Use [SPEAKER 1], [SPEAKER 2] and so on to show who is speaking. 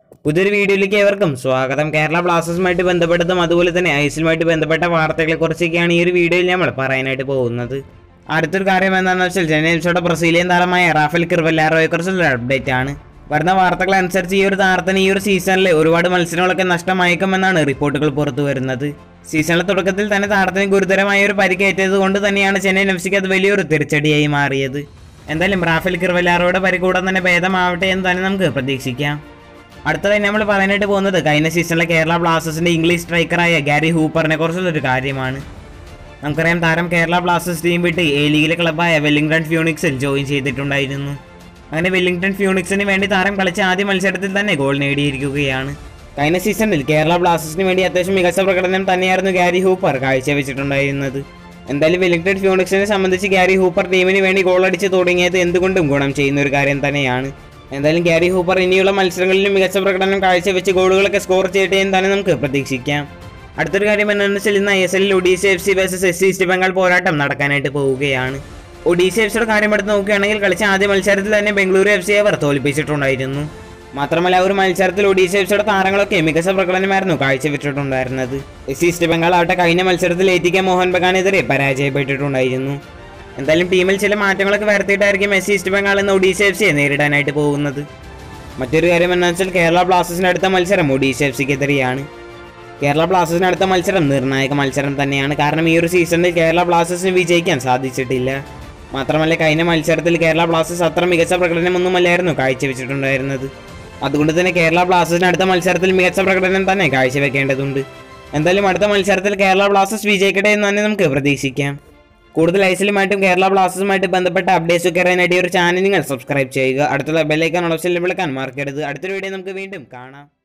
[SPEAKER 1] പുതിയൊരു വീഡിയോയിലേക്ക് ഏവർക്കും സ്വാഗതം കേരള ബ്ലാസ്റ്റേഴ്സുമായിട്ട് ബന്ധപ്പെട്ടതും അതുപോലെ തന്നെ ഐസിലുമായിട്ട് ബന്ധപ്പെട്ട വാർത്തകളെ കുറിച്ചൊക്കെയാണ് ഈ ഒരു വീഡിയോയിൽ നമ്മൾ പറയാനായിട്ട് പോകുന്നത് അടുത്തൊരു കാര്യം എന്താണെന്ന് വെച്ചാൽ ചെന്നൈ എഫ്സിയുടെ ബ്രസീലിയൻ താരമായ റാഫേൽ കിർവല്ലാറോയെ കുറിച്ചുള്ള അപ്ഡേറ്റ് ആണ് വരുന്ന വാർത്തകൾ അനുസരിച്ച് ഈ ഒരു താരത്തിന് ഈ ഒരു സീസണിൽ ഒരുപാട് മത്സരങ്ങളൊക്കെ നഷ്ടമായേക്കുമെന്നാണ് റിപ്പോർട്ടുകൾ പുറത്തു വരുന്നത് സീസണിലെ തുടക്കത്തിൽ തന്നെ താരത്തിന് ഗുരുതരമായ ഒരു പരിക്കേറ്റത് കൊണ്ട് തന്നെയാണ് ചെന്നൈ എഫ്സിക്ക് അത് വലിയൊരു തിരിച്ചടിയായി മാറിയത് എന്തായാലും റാഫേൽ കിർവല്ലാറോയുടെ പരിക്കൂടം തന്നെ ഭേദമാവട്ടെ എന്ന് തന്നെ നമുക്ക് പ്രതീക്ഷിക്കാം അടുത്തതായി നമ്മൾ പറയാനായിട്ട് പോകുന്നത് കഴിഞ്ഞ സീസണിലെ കേരള ബ്ലാസ്റ്റേഴ്സിന്റെ ഇംഗ്ലീഷ് സ്ട്രൈക്കറായ ഗാരി ഹൂപ്പറിനെ കുറിച്ചുള്ള ഒരു കാര്യമാണ് നമുക്കറിയാം താരം കേരള ബ്ലാസ്റ്റേഴ്സ് ടീം വിട്ട് എ ലീഗിലെ ക്ലബ്ബായ വെല്ലിംഗ്ടൺ ഫ്യൂണിക്സിൽ ജോയിൻ ചെയ്തിട്ടുണ്ടായിരുന്നു അങ്ങനെ വെല്ലിംഗ്ടൺ ഫ്യൂണിക്സിന് വേണ്ടി താരം കളിച്ച ആദ്യ മത്സരത്തിൽ തന്നെ ഗോൾ നേടിയിരിക്കുകയാണ് കഴിഞ്ഞ സീസണിൽ കേരള ബ്ലാസ്റ്റേഴ്സിന് വേണ്ടി അത്യാവശ്യം മികച്ച പ്രകടനം തന്നെയായിരുന്നു ഗാരി ഹൂപ്പർ കാഴ്ചവെച്ചിട്ടുണ്ടായിരുന്നത് എന്തായാലും വെല്ലിംഗ്ടൺ ഫ്യൂണിക്സിനെ സംബന്ധിച്ച് ഗാരി ഹൂപ്പർ ടീമിന് വേണ്ടി ഗോൾ അടിച്ച് തുടങ്ങിയത് എന്തുകൊണ്ടും ഗുണം ചെയ്യുന്ന ഒരു കാര്യം തന്നെയാണ് എന്തായാലും ഗാരി ഹൂപ്പർ ഇനിയുള്ള മത്സരങ്ങളിലും മികച്ച പ്രകടനം കാഴ്ചവെച്ച് ഗോളുകളൊക്കെ സ്കോർ ചെയ്യട്ടെ എന്ന് തന്നെ നമുക്ക് പ്രതീക്ഷിക്കാം അടുത്തൊരു കാര്യം എന്താണെന്ന് വെച്ചാൽ ഇന്ന് ഐ എസ് എല്ലിൽ Odisha F C versus S C East Bengal പോരാട്ടം നടക്കാനായിട്ട് പോവുകയാണ് ഒഡീസ എഫ് സിയുടെ കാര്യം എടുത്ത് നോക്കുകയാണെങ്കിൽ കളിച്ച ആദ്യ മത്സരത്തിൽ തന്നെ ബംഗളൂരു എഫ് സി അവർ തോൽപ്പിച്ചിട്ടുണ്ടായിരുന്നു മാത്രമല്ല ആ ഒരു മത്സരത്തിൽ ഒഡീസ എഫ് സിയുടെ താരങ്ങളൊക്കെ മികച്ച പ്രകടനമായിരുന്നു കാഴ്ചവെച്ചിട്ടുണ്ടായിരുന്നത് എസ് സി ഈസ്റ്റ് ബംഗാൾ ആവട്ടെ കഴിഞ്ഞ മത്സരത്തിൽ എ ടി കെ മോഹൻ ബഗാനെതിരെ പരാജയപ്പെട്ടിട്ടുണ്ടായിരുന്നു എന്തായാലും ടീമിൽ ചില മാറ്റങ്ങളൊക്കെ വരുത്തിയിട്ടായിരിക്കും എസ് സി ഈസ്റ്റ് ബംഗാൾ എന്ന ഒഡീസ എഫ് സിയെ നേരിടാനായിട്ട് പോകുന്നത് മറ്റൊരു കാര്യം എന്താ വെച്ചാൽ കേരള ബ്ലാസ്റ്റേഴ്സിന്റെ അടുത്ത മത്സരം ഒഡീസ എഫ് സിക്കെതിരെയാണ് കേരള ബ്ലാസ്റ്റേഴ്സിന് അടുത്ത മത്സരം നിർണായക മത്സരം തന്നെയാണ് കാരണം ഈ ഒരു സീസണിൽ കേരള ബ്ലാസ്റ്റേഴ്സിന് വിജയിക്കാൻ സാധിച്ചിട്ടില്ല മാത്രമല്ല കഴിഞ്ഞ മത്സരത്തിൽ കേരള ബ്ലാസ്റ്റേഴ്സ് അത്ര മികച്ച പ്രകടനമൊന്നുമല്ലായിരുന്നു കാഴ്ചവെച്ചിട്ടുണ്ടായിരുന്നത് അതുകൊണ്ട് തന്നെ കേരള ബ്ലാസ്റ്റേഴ്സിന് അടുത്ത മത്സരത്തിൽ മികച്ച പ്രകടനം തന്നെ കാഴ്ചവെക്കേണ്ടതുണ്ട് എന്തായാലും അടുത്ത മത്സരത്തിൽ കേരള ബ്ലാസ്റ്റേഴ്സ് വിജയിക്കട്ടെ എന്ന് തന്നെ നമുക്ക് പ്രതീക്ഷിക്കാം കൂടുതൽ ഐസിലുമായിട്ടും കേരള ബ്ലാസ്റ്റേഴ്സുമായിട്ട് ബന്ധപ്പെട്ട അപ്ഡേറ്റ്സ് ഒക്കെ അറിയാനായിട്ട് ഈ ഒരു ചാനൽ നിങ്ങൾ സബ്സ്ക്രൈബ് ചെയ്യുക അടുത്തുള്ള ബെല്ലൈക്കൺ ഓപ്ഷനിൽ വിളിക്കാൻ മറക്കരുത് അടുത്തൊരു വീഡിയോ നമുക്ക് വീണ്ടും കാണാം